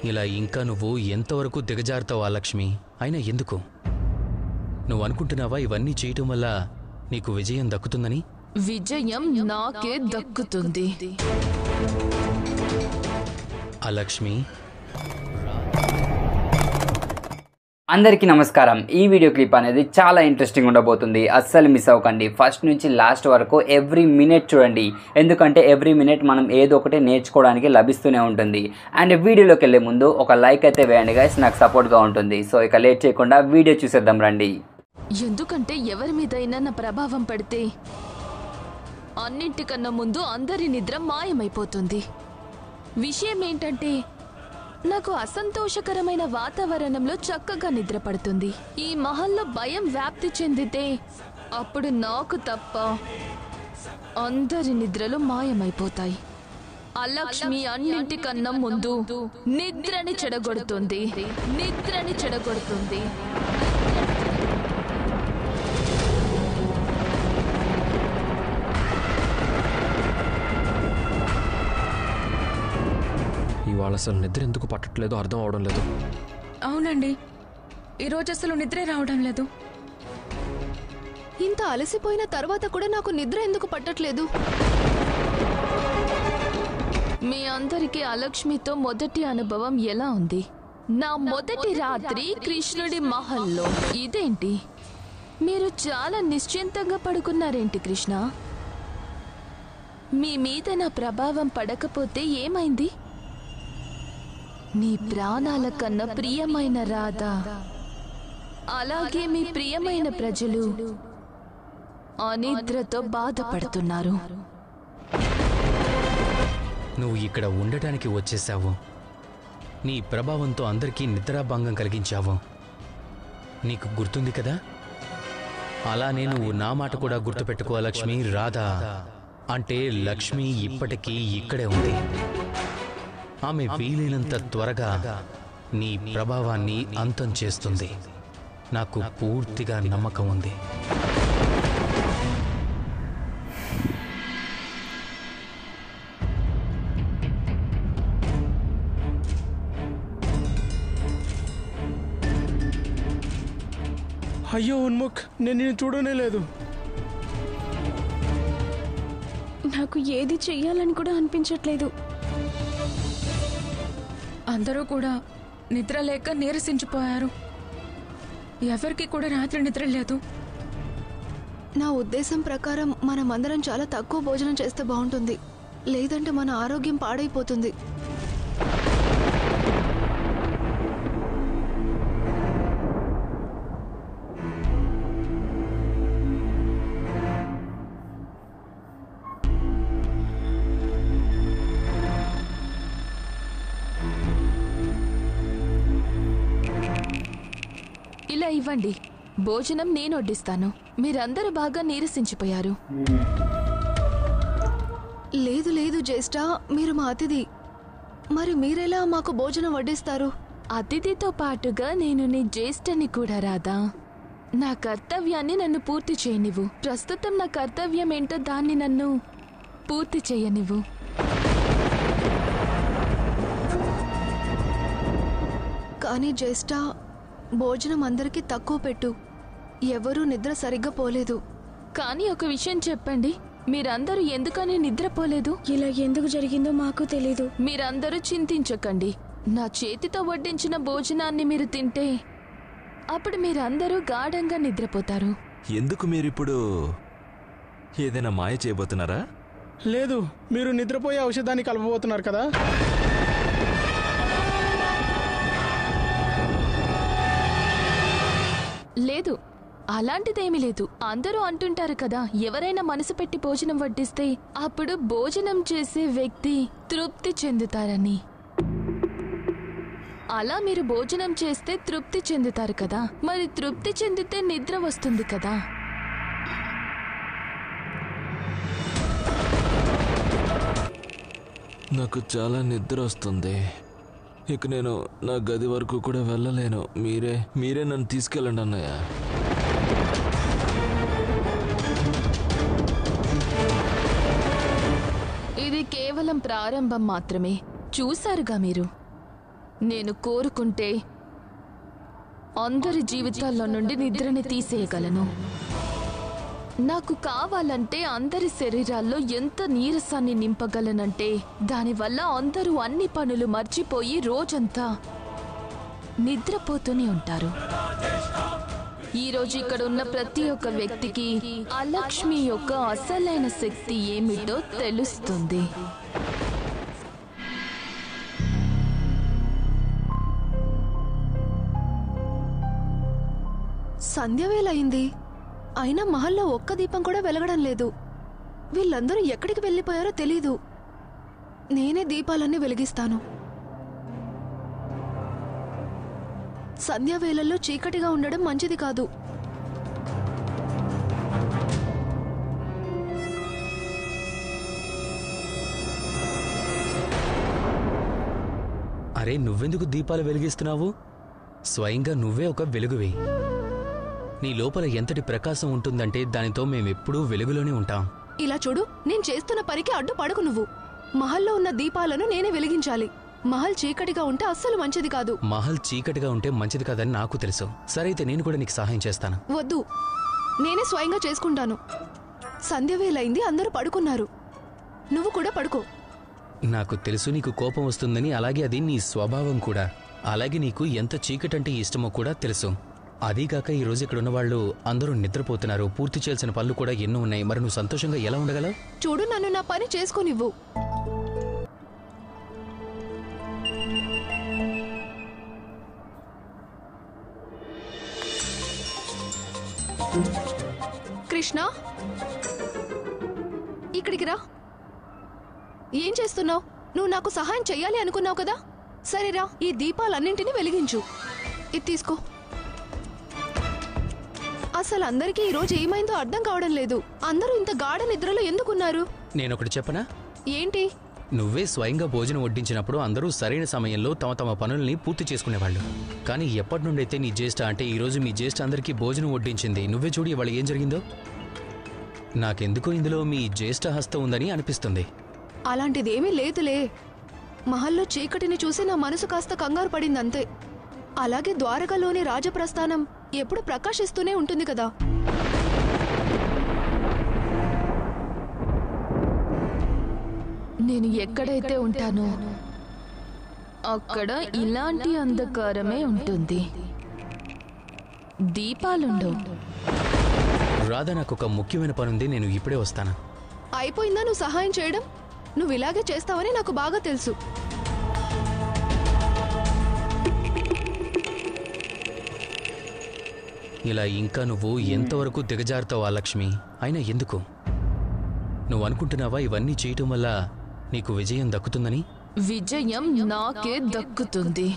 ఇలా ఇంకా నువ్వు ఎంతవరకు దిగజారుతావా లక్ష్మి అయినా ఎందుకు నువ్వు అనుకుంటున్నావా ఇవన్నీ చేయటం వల్ల నీకు విజయం దక్కుతుందని విజయం నాకే దక్కుతుంది ఆ లక్ష్మి అందరికీ నమస్కారం ఈ వీడియో క్లిప్ అనేది చాలా ఇంట్రెస్టింగ్ ఉండబోతుంది అస్సలు మిస్ అవ్వకండి ఫస్ట్ నుంచి లాస్ట్ వరకు ఎవ్రీ మినిట్ చూడండి ఎందుకంటే ఎవ్రీ మినిట్ మనం ఏదో ఒకటి నేర్చుకోవడానికి లభిస్తూనే ఉంటుంది అండ్ వీడియోలోకి వెళ్ళే ముందు ఒక లైక్ అయితే వేయండి గైస్ నాకు సపోర్ట్గా ఉంటుంది సో ఇక లేట్ చేయకుండా వీడియో చూసేద్దాం రండి ఎందుకంటే ఎవరి మీదైనా నా ప్రభావం పడితే అన్నింటికన్నా ముందు అందరి నిద్ర మాయమైపోతుంది విషయం ఏంటంటే నాకు అసంతోషకరమైన వాతావరణంలో చక్కగా నిద్ర పడుతుంది ఈ మహల్లో భయం వ్యాప్తి చెందితే అప్పుడు నాకు తప్ప అందరి నిద్రలు మాయమైపోతాయి అలక్ష్మి అన్నింటికన్నా ముందు నిద్రని చెడగొడుతుంది నిద్రని చెడగొడుతుంది ఇవాళ అసలు నిద్ర ఎందుకు పట్టట్లేదో అర్థం అవడం లేదు అవునండి ఈరోజు అసలు నిద్రే రావడం లేదు ఇంత అలసిపోయిన తర్వాత కూడా నాకు నిద్ర ఎందుకు పట్టట్లేదు మీ అందరికీ అలక్ష్మితో మొదటి అనుభవం ఎలా ఉంది నా మొదటి రాత్రి కృష్ణుడి మహల్లో ఇదేంటి మీరు చాలా నిశ్చింతంగా పడుకున్నారేంటి కృష్ణ మీ మీద నా ప్రభావం పడకపోతే ఏమైంది నీ ప్రాణాల కన్నా ప్రియమైన రాధా అలాగే మీ ప్రియమైన ప్రజలు అనిద్రతో బాధపడుతున్నారు నువ్వు ఇక్కడ ఉండటానికి వచ్చేసావు నీ ప్రభావంతో అందరికీ నిద్రాభంగం కలిగించావు నీకు గుర్తుంది కదా అలానే నువ్వు నా మాట కూడా గుర్తుపెట్టుకో లక్ష్మి రాధా అంటే లక్ష్మి ఇప్పటికీ ఇక్కడే ఉంది ఆమె వీలైనంత త్వరగా నీ ప్రభావాన్ని అంతం చేస్తుంది నాకు పూర్తిగా నమ్మకం ఉంది అయ్యో ఉన్ముఖ్ నేను నిన్ను చూడనే లేదు నాకు ఏది చెయ్యాలని కూడా అనిపించట్లేదు అందరూ కూడా నిద్ర లేక నీరసించిపోయారు ఎవరికి కూడా రాత్రి నిద్ర లేదు నా ఉద్దేశం ప్రకారం మనమందరం చాలా తక్కువ భోజనం చేస్తే బాగుంటుంది లేదంటే మన ఆరోగ్యం పాడైపోతుంది ఇలా ఇవ్వండి భోజనం నేను వడ్డిస్తాను మీరందరూ బాగా నీరసించిపోయారు లేదు లేదు జ్యేష్ఠ మీరు మా అతిథి మరి మీరెలా మాకు భోజనం వడ్డిస్తారు అతిథితో పాటుగా నేను నీ జ్యేష్ఠని కూడా రాదా నా కర్తవ్యాన్ని నన్ను పూర్తి చేయనివ్వు ప్రస్తుతం నా కర్తవ్యం ఏంటో దాన్ని నన్ను పూర్తి చేయనివ్వు కానీ జ్యేష్ఠ భోజనం అందరికీ తక్కువ పెట్టు ఎవరూ నిద్ర సరిగ్గా పోలేదు కానీ ఒక విషయం చెప్పండి మీరందరూ ఎందుకని నిద్రపోలేదు ఇలా ఎందుకు జరిగిందో మాకు తెలీదు మీరందరూ చింతించకండి నా చేతితో వడ్డించిన భోజనాన్ని మీరు తింటే అప్పుడు మీరందరూ గాఢంగా నిద్రపోతారు ఎందుకు మీరిప్పుడు ఏదైనా మాయ చేయబోతున్నారా లేదు మీరు నిద్రపోయే ఔషధాన్ని కలపబోతున్నారు కదా లేదు అలాంటిదేమీ లేదు అందరూ అంటుంటారు కదా ఎవరైనా మనసు పెట్టి భోజనం వడ్డిస్తే అప్పుడు భోజనం చేసే వ్యక్తి తృప్తి చెందుతారని అలా మీరు భోజనం చేస్తే తృప్తి చెందుతారు కదా మరి తృప్తి చెందితే నిద్ర వస్తుంది కదా నాకు చాలా నిద్ర వస్తుంది ఇక నేను నా గది వరకు కూడా వెళ్ళలేను మీరే మీరే నన్ను తీసుకెళ్ళండి అన్నయ్య ఇది కేవలం ప్రారంభం మాత్రమే చూశారుగా మీరు నేను కోరుకుంటే అందరి జీవితాల్లో నుండి నిద్రని తీసేయగలను నాకు కావాలంటే అందరి శరీరాల్లో ఎంత నీరసాన్ని నింపగలనంటే దానివల్ల అందరూ అన్ని పనులు మర్చిపోయి రోజంతా నిద్రపోతూనే ఉంటారు ఈ రోజు ఇక్కడ ఉన్న ప్రతి ఒక్క వ్యక్తికి అలక్ష్మి యొక్క అసలైన శక్తి ఏమిటో తెలుస్తుంది సంధ్యవేళ అయింది అయినా మహల్లో ఒక్క దీపం కూడా వెలగడం లేదు వీళ్ళందరూ ఎక్కడికి వెళ్ళిపోయారో తెలీదు నేనే దీపాలన్నీ వెలిగిస్తాను సంధ్యావేళల్లో చీకటిగా ఉండడం మంచిది కాదు అరే నువ్వెందుకు దీపాలు వెలిగిస్తున్నావు స్వయంగా నువ్వే ఒక వెలుగువి నీ లోపల ఎంతటి ప్రకాశం ఉంటుందంటే దానితో మేమెప్పుడూ వెలుగులోనే ఉంటాం ఇలా చూడు నేను చేస్తున్న పనికి అడ్డు పడకు నువ్వు మహల్లో ఉన్న దీపాలను నేనే వెలిగించాలి మహల్ చీకటిగా ఉంటే అస్సలు మంచిది కాదు మహల్ చీకటిగా ఉంటే మంచిది కాదని నాకు తెలుసు సరే అయితే నేను కూడా నీకు సహాయం చేస్తాను వద్దు నేనే స్వయంగా చేసుకుంటాను సంధ్యవేలైంది అందరూ పడుకున్నారు నువ్వు కూడా పడుకో నాకు తెలుసు నీకు కోపం వస్తుందని అలాగే అది నీ స్వభావం కూడా అలాగే నీకు ఎంత చీకటంటే ఇష్టమో కూడా తెలుసు అదీగాక ఈ రోజు ఇక్కడ ఉన్న వాళ్ళు అందరూ నిద్రపోతున్నారు పూర్తి చేయాల్సిన పనులు కూడా ఎన్నో ఉన్నాయి మరి నువ్వు సంతోషంగా ఎలా ఉండగలవు చూడు నన్ను నా పని చేసుకోనివ్వు కృష్ణ ఇక్కడికి రా ఏం చేస్తున్నావు నువ్వు నాకు సహాయం చెయ్యాలి అనుకున్నావు కదా సరేరా ఈ దీపాలన్నింటినీ వెలిగించు ఇది తీసుకో అసలు అందరికీ ఈరోజు ఏమైందో అర్థం కావడం లేదు అందరూ ఇంత గాఢ నిద్రలో ఎందుకున్నారు నేనొకటి చెప్పనా ఏంటి నువ్వే స్వయంగా భోజనం వడ్డించినప్పుడు అందరూ సరైన సమయంలో తమ తమ పనుల్ని పూర్తి చేసుకునేవాళ్ళు కానీ ఎప్పటి నుండైతే నీ జ్యేష్ఠ అంటే ఈ రోజు మీ జ్యేష్ఠ అందరికీ భోజనం వడ్డించింది నువ్వే చూడు ఇవాళ ఏం జరిగిందో నాకెందుకో ఇందులో మీ జ్యేష్ఠ హస్తం ఉందని అనిపిస్తుంది అలాంటిదేమీ లేదులే మహల్లో చీకటిని చూసి నా మనసు కాస్త కంగారు పడిందంతే అలాగే ద్వారకలోని రాజప్రస్థానం ఎప్పుడు ప్రకాశిస్తూనే ఉంటుంది కదా నేను ఎక్కడైతే ఉంటానో అక్కడ ఇలాంటి అంధకారమే ఉంటుంది దీపాలుండవు రాధా నాకు ఒక ముఖ్యమైన పనుంది నేను ఇప్పుడే వస్తాను అయిపోయిందా నువ్వు సహాయం చేయడం నువ్వు ఇలాగే చేస్తావని నాకు బాగా తెలుసు ఇలా ఇంకా నువ్వు ఎంతవరకు దిగజారుతావా లక్ష్మి అయినా ఎందుకు నువ్వు అనుకుంటున్నావా ఇవన్నీ చేయటం వల్ల నీకు విజయం దక్కుతుందని విజయం నాకే దక్కుతుంది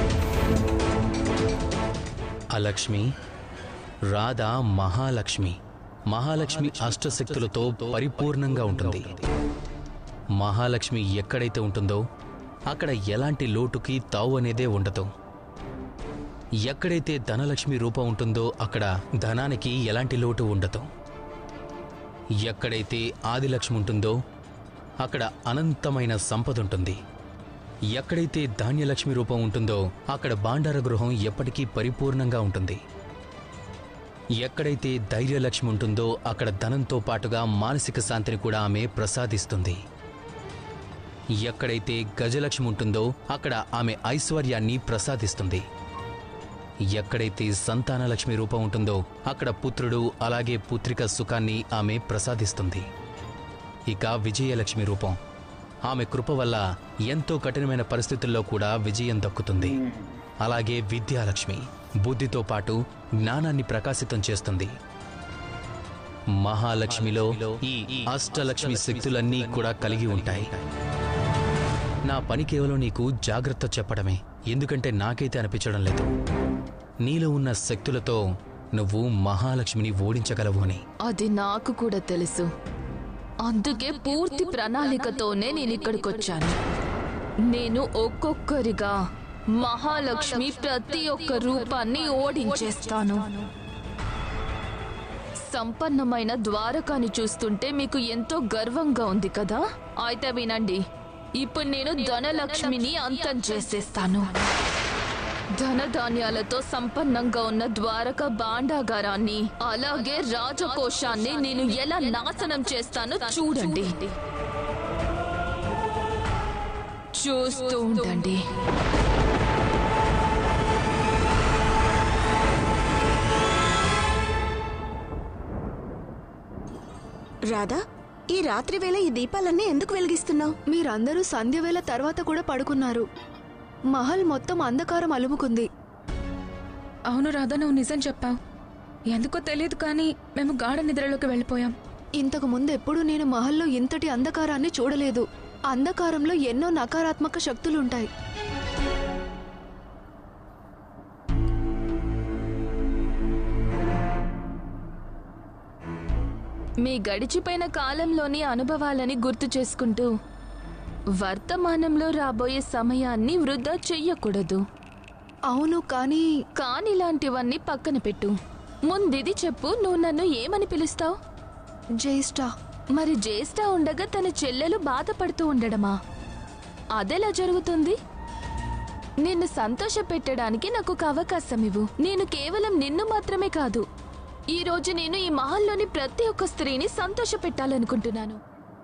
అలక్ష్మి రాధ మహాలక్ష్మి మహాలక్ష్మి అష్టశక్తులతో పరిపూర్ణంగా ఉంటుంది మహాలక్ష్మి ఎక్కడైతే ఉంటుందో అక్కడ ఎలాంటి లోటుకి తావు అనేదే ఉండదు ఎక్కడైతే ధనలక్ష్మి రూపం ఉంటుందో అక్కడ ధనానికి ఎలాంటి లోటు ఉండదు ఎక్కడైతే ఆదిలక్ష్మి ఉంటుందో అక్కడ అనంతమైన సంపద ఉంటుంది ఎక్కడైతే ధాన్యలక్ష్మి రూపం ఉంటుందో అక్కడ భాండార గృహం ఎప్పటికీ పరిపూర్ణంగా ఉంటుంది ఎక్కడైతే ధైర్యలక్ష్మి ఉంటుందో అక్కడ ధనంతో పాటుగా మానసిక శాంతిని కూడా ఆమె ప్రసాదిస్తుంది ఎక్కడైతే గజలక్ష్మి ఉంటుందో అక్కడ ఆమె ఐశ్వర్యాన్ని ప్రసాదిస్తుంది ఎక్కడైతే సంతానలక్ష్మి రూపం ఉంటుందో అక్కడ పుత్రుడు అలాగే పుత్రిక సుఖాన్ని ఆమె ప్రసాదిస్తుంది ఇక విజయలక్ష్మి రూపం ఆమె కృప వల్ల ఎంతో కఠినమైన పరిస్థితుల్లో కూడా విజయం దక్కుతుంది అలాగే విద్యాలక్ష్మి బుద్ధితో పాటు జ్ఞానాన్ని ప్రకాశితం చేస్తుంది మహాలక్ష్మిలో ఈ అష్టలక్ష్మి శక్తులన్నీ కూడా కలిగి ఉంటాయి నా పని కేవలం నీకు జాగ్రత్త చెప్పడమే ఎందుకంటే నాకైతే అనిపించడం లేదు నీలో ఉన్న శక్తులతో నువ్వు మహాలక్ష్మిని ఓడించగలవు అని అది నాకు కూడా తెలుసు అందుకే పూర్తి ప్రణాళికతోనే నేను ఇక్కడికి వచ్చాను నేను ఒక్కొక్కరిగా మహాలక్ష్మి ప్రతి ఒక్క రూపాన్ని ఓడించేస్తాను సంపన్నమైన ద్వారకాని చూస్తుంటే మీకు ఎంతో గర్వంగా ఉంది కదా అయితే వినండి ఇప్పుడు నేను ధనలక్ష్మిని అంతం చేసేస్తాను ధనధాన్యాలతో సంపన్నంగా ఉన్న ద్వారక భాండాగారాన్ని అలాగే రాజకోశాన్ని నేను ఎలా నాశనం చేస్తానో చూడండి చూస్తూ ఉండండి రాధా ఈ రాత్రి వేళ ఈ దీపాలన్నీ ఎందుకు వెలిగిస్తున్నావు మీరందరూ సంధ్య వేళ తర్వాత కూడా పడుకున్నారు మహల్ మొత్తం అంధకారం అలుముకుంది అవును రాధా నువ్వు నిజం చెప్పావు ఎందుకో తెలియదు కానీ మేము గాఢ నిద్రలోకి వెళ్ళిపోయాం ఇంతకు ముందు ఎప్పుడూ నేను మహల్లో ఇంతటి అంధకారాన్ని చూడలేదు అంధకారంలో ఎన్నో నకారాత్మక శక్తులుంటాయి మీ గడిచిపోయిన కాలంలోని అనుభవాలని గుర్తు చేసుకుంటూ వర్తమానంలో రాబోయే సమయాన్ని వృధా చెయ్యకూడదు అవును కానీ కానిలాంటివన్నీ పక్కన పెట్టు ముందిది చెప్పు నువ్వు నన్ను ఏమని పిలుస్తావు జ్యేష్ఠ మరి జ్యేష్ఠ ఉండగా తన చెల్లెలు బాధపడుతూ ఉండడమా అదెలా జరుగుతుంది నిన్ను సంతోష పెట్టడానికి నాకు ఒక అవకాశం ఇవ్వు నేను కేవలం నిన్ను మాత్రమే కాదు ఈ రోజు నేను ఈ మహల్లోని ప్రతి ఒక్క స్త్రీని సంతోష పెట్టాలనుకుంటున్నాను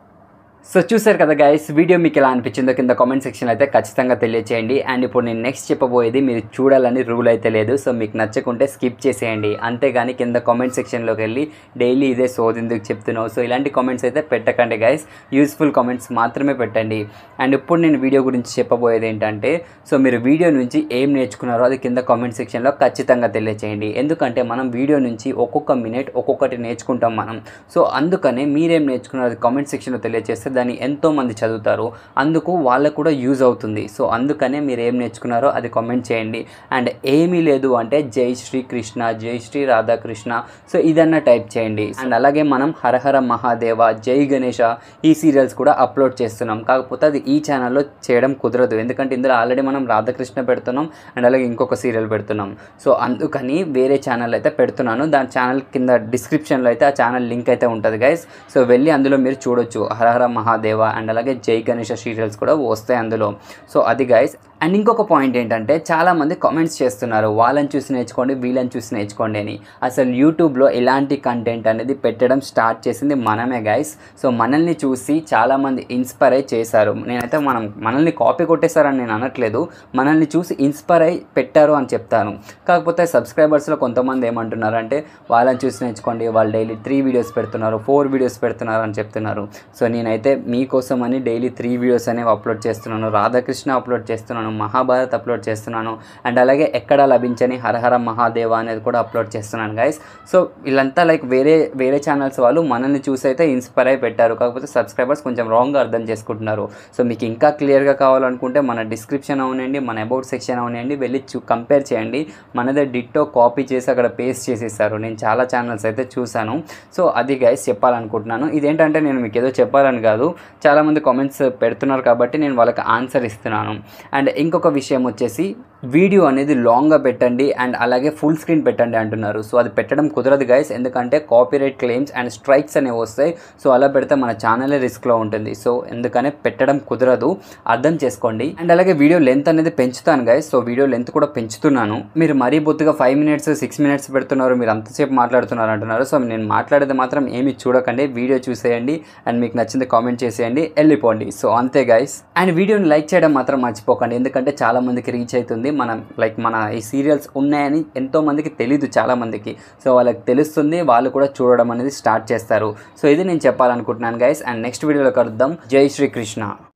సో చూసారు కదా గైస్ వీడియో మీకు ఎలా అనిపించిందో కింద కామెంట్ సెక్షన్ అయితే ఖచ్చితంగా తెలియచేయండి అండ్ ఇప్పుడు నేను నెక్స్ట్ చెప్పబోయేది మీరు చూడాలని రూల్ అయితే లేదు సో మీకు నచ్చకుంటే స్కిప్ చేసేయండి అంతేగాని కింద కామెంట్ సెక్షన్లోకి వెళ్ళి డైలీ ఇదే సోదెందుకు చెప్తున్నావు సో ఇలాంటి కామెంట్స్ అయితే పెట్టకండి గైస్ యూస్ఫుల్ కామెంట్స్ మాత్రమే పెట్టండి అండ్ ఇప్పుడు నేను వీడియో గురించి చెప్పబోయేది ఏంటంటే సో మీరు వీడియో నుంచి ఏం నేర్చుకున్నారో అది కింద కామెంట్ సెక్షన్లో ఖచ్చితంగా తెలియచేయండి ఎందుకంటే మనం వీడియో నుంచి ఒక్కొక్క మినిట్ ఒక్కొక్కటి నేర్చుకుంటాం మనం సో అందుకనే మీరేం నేర్చుకున్నారో అది కామెంట్ సెక్షన్లో తెలియజేస్తే దాన్ని ఎంతో మంది చదువుతారు అందుకు వాళ్ళకు కూడా యూజ్ అవుతుంది సో అందుకనే మీరు ఏం నేర్చుకున్నారో అది కామెంట్ చేయండి అండ్ ఏమీ లేదు అంటే జై శ్రీ కృష్ణ జై శ్రీ రాధాకృష్ణ సో ఇదన్నా టైప్ చేయండి అండ్ అలాగే మనం హరహర మహాదేవ జై గణేష ఈ సీరియల్స్ కూడా అప్లోడ్ చేస్తున్నాం కాకపోతే అది ఈ ఛానల్లో చేయడం కుదరదు ఎందుకంటే ఇందులో ఆల్రెడీ మనం రాధాకృష్ణ పెడుతున్నాం అండ్ అలాగే ఇంకొక సీరియల్ పెడుతున్నాం సో అందుకని వేరే ఛానల్ అయితే పెడుతున్నాను దాని ఛానల్ కింద డిస్క్రిప్షన్లో అయితే ఆ ఛానల్ లింక్ అయితే ఉంటుంది గైస్ సో వెళ్ళి అందులో మీరు చూడొచ్చు హరహర మహాదేవ అండ్ అలాగే జై గణేష సీరియల్స్ కూడా వస్తాయి అందులో సో అది గైస్ అండ్ ఇంకొక పాయింట్ ఏంటంటే చాలామంది కామెంట్స్ చేస్తున్నారు వాళ్ళని చూసి నేర్చుకోండి వీళ్ళని చూసి నేర్చుకోండి అని అసలు యూట్యూబ్లో ఎలాంటి కంటెంట్ అనేది పెట్టడం స్టార్ట్ చేసింది మనమే గైస్ సో మనల్ని చూసి చాలామంది ఇన్స్పైర్ అయి చేశారు నేనైతే మనం మనల్ని కాపీ కొట్టేశారని నేను అనట్లేదు మనల్ని చూసి ఇన్స్పైర్ అయి పెట్టారు అని చెప్తాను కాకపోతే సబ్స్క్రైబర్స్లో కొంతమంది ఏమంటున్నారంటే వాళ్ళని చూసి నేర్చుకోండి వాళ్ళు డైలీ త్రీ వీడియోస్ పెడుతున్నారు ఫోర్ వీడియోస్ పెడుతున్నారు అని చెప్తున్నారు సో నేనైతే మీకోసం అని డైలీ త్రీ వీడియోస్ అనేవి అప్లోడ్ చేస్తున్నాను రాధాకృష్ణ అప్లోడ్ చేస్తున్నాను మహాభారత్ అప్లోడ్ చేస్తున్నాను అండ్ అలాగే ఎక్కడ లభించని హరహర మహాదేవ అనేది కూడా అప్లోడ్ చేస్తున్నాను గైస్ సో వీళ్ళంతా లైక్ వేరే వేరే ఛానల్స్ వాళ్ళు మనల్ని చూసి అయితే ఇన్స్పైర్ అయి పెట్టారు కాకపోతే సబ్స్క్రైబర్స్ కొంచెం రాంగ్గా అర్థం చేసుకుంటున్నారు సో మీకు ఇంకా క్లియర్గా కావాలనుకుంటే మన డిస్క్రిప్షన్ అవనండి మన అబౌట్ సెక్షన్ అవనండి వెళ్ళి చూ కంపేర్ చేయండి మనదే డిట్టో కాపీ చేసి అక్కడ పేస్ట్ చేసేసారు నేను చాలా ఛానల్స్ అయితే చూశాను సో అది గైస్ చెప్పాలనుకుంటున్నాను ఇదేంటంటే నేను మీకు ఏదో చెప్పాలని కాదు చాలామంది కామెంట్స్ పెడుతున్నారు కాబట్టి నేను వాళ్ళకి ఆన్సర్ ఇస్తున్నాను అండ్ ఇంకొక విషయం వచ్చేసి వీడియో అనేది లాంగ్గా పెట్టండి అండ్ అలాగే ఫుల్ స్క్రీన్ పెట్టండి అంటున్నారు సో అది పెట్టడం కుదరదు గైస్ ఎందుకంటే కాపీరైట్ క్లెయిమ్స్ అండ్ స్ట్రైక్స్ అనేవి వస్తాయి సో అలా పెడితే మన ఛానలే రిస్క్లో ఉంటుంది సో ఎందుకనే పెట్టడం కుదరదు అర్థం చేసుకోండి అండ్ అలాగే వీడియో లెంత్ అనేది పెంచుతాను గైస్ సో వీడియో లెంత్ కూడా పెంచుతున్నాను మీరు మరీ బొత్తుగా ఫైవ్ మినిట్స్ సిక్స్ మినిట్స్ పెడుతున్నారు మీరు అంతసేపు మాట్లాడుతున్నారు అంటున్నారు సో నేను మాట్లాడేది మాత్రం ఏమి చూడకండి వీడియో చూసేయండి అండ్ మీకు నచ్చింది కామెంట్ చేసేయండి వెళ్ళిపోండి సో అంతే గైస్ అండ్ వీడియోని లైక్ చేయడం మాత్రం మర్చిపోకండి ఎందుకంటే చాలా మందికి రీచ్ అవుతుంది మనం లైక్ మన ఈ సీరియల్స్ ఉన్నాయని ఎంతో మందికి తెలీదు చాలా మందికి సో వాళ్ళకి తెలుస్తుంది వాళ్ళు కూడా చూడడం అనేది స్టార్ట్ చేస్తారు సో ఇది నేను చెప్పాలనుకుంటున్నాను గైస్ అండ్ నెక్స్ట్ వీడియోలో కలుద్దాం జై శ్రీకృష్ణ